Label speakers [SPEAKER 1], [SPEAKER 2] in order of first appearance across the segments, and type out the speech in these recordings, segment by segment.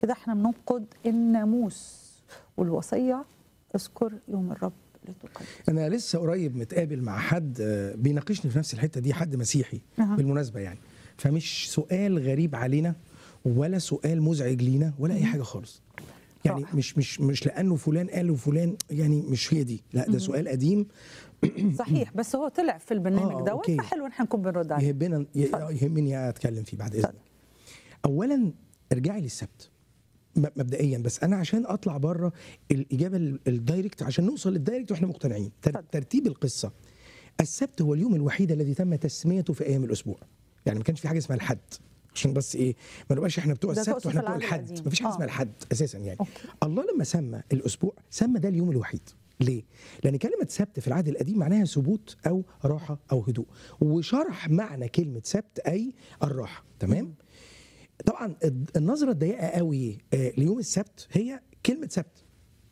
[SPEAKER 1] كده احنا بننقض الناموس والوصيه اذكر يوم الرب لتقدس
[SPEAKER 2] انا لسه قريب متقابل مع حد آه، بيناقشني في نفس الحته دي حد مسيحي
[SPEAKER 1] أها.
[SPEAKER 2] بالمناسبه يعني فمش سؤال غريب علينا ولا سؤال مزعج لينا ولا اي حاجه خالص يعني
[SPEAKER 1] رائع.
[SPEAKER 2] مش مش مش لانه فلان قال وفلان يعني مش هي دي لا ده سؤال قديم
[SPEAKER 1] صحيح بس هو طلع في البرنامج
[SPEAKER 2] آه،
[SPEAKER 1] دوت
[SPEAKER 2] أوكي.
[SPEAKER 1] فحلو ان احنا نكون بنرد عليه
[SPEAKER 2] يهمنا
[SPEAKER 1] اتفضل.
[SPEAKER 2] يهمني اتكلم فيه بعد اذنك
[SPEAKER 1] اتفضل.
[SPEAKER 2] اولا ارجعي للسبت م- مبدئيا بس انا عشان اطلع بره الاجابه ال- الدايركت عشان نوصل للدايركت واحنا مقتنعين تر-
[SPEAKER 1] اتفضل.
[SPEAKER 2] ترتيب القصه السبت هو اليوم الوحيد الذي تم تسميته في ايام الاسبوع يعني ما كانش في حاجه اسمها الحد عشان بس ايه ما نبقاش احنا بتوع
[SPEAKER 1] ده
[SPEAKER 2] السبت
[SPEAKER 1] تقصد
[SPEAKER 2] واحنا
[SPEAKER 1] في
[SPEAKER 2] بتوع
[SPEAKER 1] العهد
[SPEAKER 2] الحد
[SPEAKER 1] القديم.
[SPEAKER 2] ما فيش حاجه
[SPEAKER 1] آه.
[SPEAKER 2] اسمها الحد اساسا يعني
[SPEAKER 1] أوكي.
[SPEAKER 2] الله لما سمى الاسبوع سمى ده اليوم الوحيد ليه؟ لأن كلمة سبت في العهد القديم معناها ثبوت أو راحة أو هدوء وشرح معنى كلمة سبت أي الراحة تمام؟ طبعا الد- النظرة الضيقة قوي آه، ليوم السبت هي كلمة سبت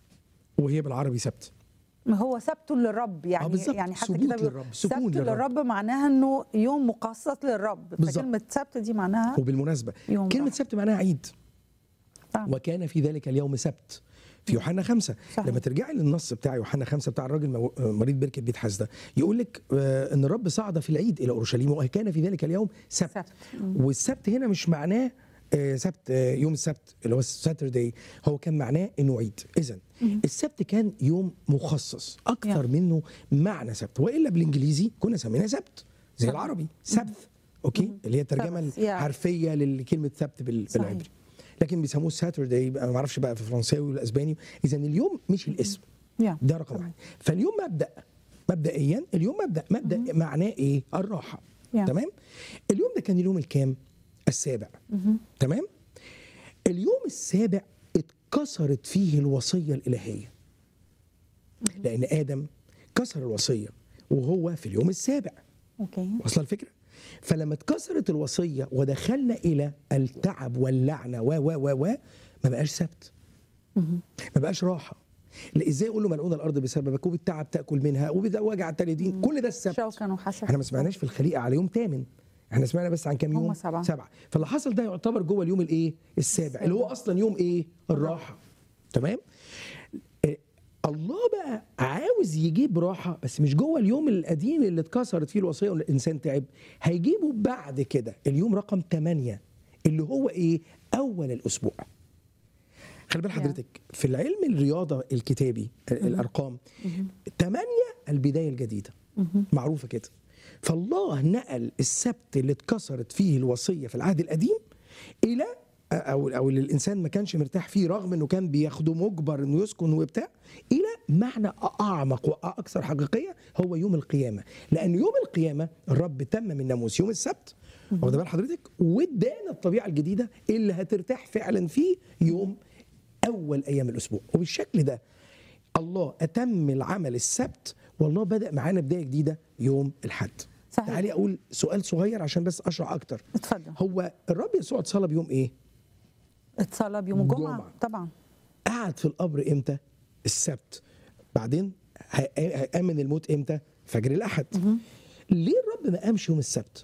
[SPEAKER 2] وهي بالعربي سبت
[SPEAKER 1] ما هو سبت للرب يعني
[SPEAKER 2] بالظبط.
[SPEAKER 1] يعني حتى
[SPEAKER 2] ثبوت
[SPEAKER 1] كده بيقول
[SPEAKER 2] للرب، سكون
[SPEAKER 1] سبت
[SPEAKER 2] للرب.
[SPEAKER 1] للرب معناها انه يوم مخصص للرب
[SPEAKER 2] بالظبط.
[SPEAKER 1] فكلمه سبت دي معناها
[SPEAKER 2] وبالمناسبة
[SPEAKER 1] يوم
[SPEAKER 2] كلمة
[SPEAKER 1] راحة.
[SPEAKER 2] سبت معناها عيد
[SPEAKER 1] نعم.
[SPEAKER 2] وكان في ذلك اليوم سبت في يوحنا خمسة
[SPEAKER 1] صحيح.
[SPEAKER 2] لما ترجعي للنص بتاع يوحنا خمسة بتاع الراجل مو- مريض بركة بيت حسدة يقول لك آه، ان الرب صعد في العيد الى اورشليم وكان في ذلك اليوم سبت,
[SPEAKER 1] سبت.
[SPEAKER 2] والسبت هنا مش معناه آه، سبت آه، يوم السبت اللي هو ساتردي هو كان معناه انه عيد اذا السبت كان يوم مخصص اكثر
[SPEAKER 1] Yeah.
[SPEAKER 2] منه معنى سبت والا بالانجليزي كنا سميناه سبت زي
[SPEAKER 1] صح.
[SPEAKER 2] العربي سبت اوكي اللي هي الترجمه
[SPEAKER 1] Sabbath, yeah.
[SPEAKER 2] الحرفيه لكلمه سبت بال-
[SPEAKER 1] صحيح.
[SPEAKER 2] بالعبري لكن بيسموه ساتردي ما اعرفش بقى في الفرنساوي ولا الاسباني اذا اليوم مش الاسم
[SPEAKER 1] يا.
[SPEAKER 2] ده رقم
[SPEAKER 1] تمام.
[SPEAKER 2] واحد فاليوم مبدا مبدئيا اليوم مبدا مبدا معناه ايه الراحه
[SPEAKER 1] يا.
[SPEAKER 2] تمام اليوم ده كان اليوم الكام السابع تمام اليوم السابع اتكسرت فيه الوصيه الالهيه لان ادم كسر الوصيه وهو في اليوم السابع
[SPEAKER 1] اوكي
[SPEAKER 2] واصله الفكره فلما اتكسرت الوصيه ودخلنا الى التعب واللعنه و و و و ما بقاش سبت ما بقاش راحه لا ازاي اقول له ملعون الارض بسببك وبالتعب تاكل منها وبوجع التالدين كل ده السبت
[SPEAKER 1] شوكا وحسن
[SPEAKER 2] احنا ما سمعناش في الخليقه على يوم ثامن احنا سمعنا بس عن كام
[SPEAKER 1] هم
[SPEAKER 2] يوم
[SPEAKER 1] سبعة.
[SPEAKER 2] سبعه فاللي حصل ده يعتبر جوه اليوم الايه السابع اللي هو اصلا يوم ايه الراحه تمام آه، الله بقى عاوز يجيب راحه بس مش جوه اليوم القديم اللي اتكسرت فيه الوصيه والانسان تعب هيجيبه بعد كده اليوم رقم 8 اللي هو ايه اول الاسبوع خلي بال حضرتك في العلم الرياضه الكتابي ال- الارقام 8 البدايه الجديده معروفه كده فالله نقل السبت اللي اتكسرت فيه الوصيه في العهد القديم الى او او اللي الانسان ما كانش مرتاح فيه رغم انه كان بياخده مجبر انه يسكن وبتاع الى معنى اعمق واكثر حقيقيه هو يوم القيامه لان يوم القيامه الرب تمم الناموس يوم السبت واخد بال حضرتك وادانا الطبيعه الجديده اللي هترتاح فعلا فيه يوم اول ايام الاسبوع وبالشكل ده الله اتم العمل السبت والله بدا معانا بدايه جديده يوم الحد
[SPEAKER 1] صحيح.
[SPEAKER 2] تعالي اقول سؤال صغير عشان بس اشرح اكتر
[SPEAKER 1] اتفضل
[SPEAKER 2] هو الرب يسوع اتصلى بيوم ايه
[SPEAKER 1] اتصلى بيوم الجمعه
[SPEAKER 2] جمعة.
[SPEAKER 1] طبعا
[SPEAKER 2] قعد في القبر امتى السبت بعدين هي- هيقام من الموت امتى فجر الاحد ليه الرب ما قامش يوم السبت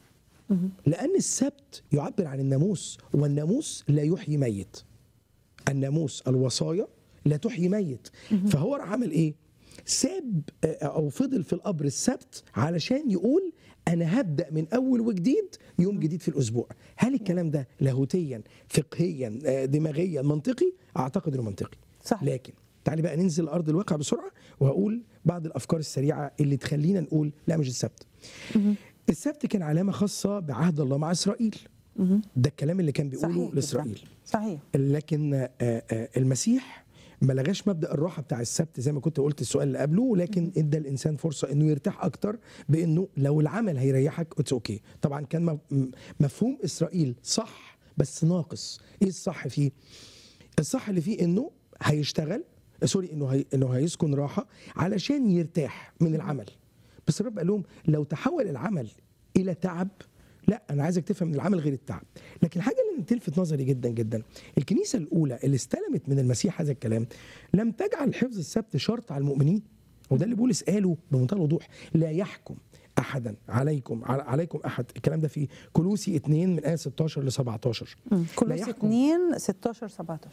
[SPEAKER 2] لان السبت يعبر عن الناموس والناموس لا يحيي ميت الناموس الوصايا لا تحيي ميت فهو راح عمل ايه ساب آه، او فضل في القبر السبت علشان يقول انا هبدا من اول وجديد يوم جديد في الاسبوع هل الكلام ده لاهوتيا فقهيا آه، دماغيا منطقي اعتقد انه منطقي
[SPEAKER 1] صح.
[SPEAKER 2] لكن تعالي بقى ننزل ارض الواقع بسرعه وهقول بعض الافكار السريعه اللي تخلينا نقول لا مش السبت السبت كان علامه خاصه بعهد الله مع اسرائيل ده الكلام اللي كان
[SPEAKER 1] صحيح
[SPEAKER 2] بيقوله
[SPEAKER 1] جداً.
[SPEAKER 2] لاسرائيل
[SPEAKER 1] صحيح
[SPEAKER 2] لكن آه، آه، المسيح ما لغاش مبدا الراحه بتاع السبت زي ما كنت قلت السؤال اللي قبله لكن ادى الانسان فرصه انه يرتاح اكتر بانه لو العمل هيريحك اتس اوكي طبعا كان م- م- مفهوم اسرائيل صح بس ناقص ايه الصح فيه الصح اللي فيه انه هيشتغل سوري انه هي انه هيسكن راحه علشان يرتاح من العمل بس الرب قال لهم لو تحول العمل الى تعب لا انا عايزك تفهم ان العمل غير التعب لكن الحاجه اللي تلفت نظري جدا جدا الكنيسه الاولى اللي استلمت من المسيح هذا الكلام لم تجعل حفظ السبت شرط على المؤمنين وده اللي بولس قاله بمنتهى الوضوح لا يحكم احدا عليكم على- عليكم احد الكلام ده في كلوسي 2 من ايه 16 ل 17
[SPEAKER 1] كلوسي
[SPEAKER 2] يحكم.
[SPEAKER 1] 2 16 17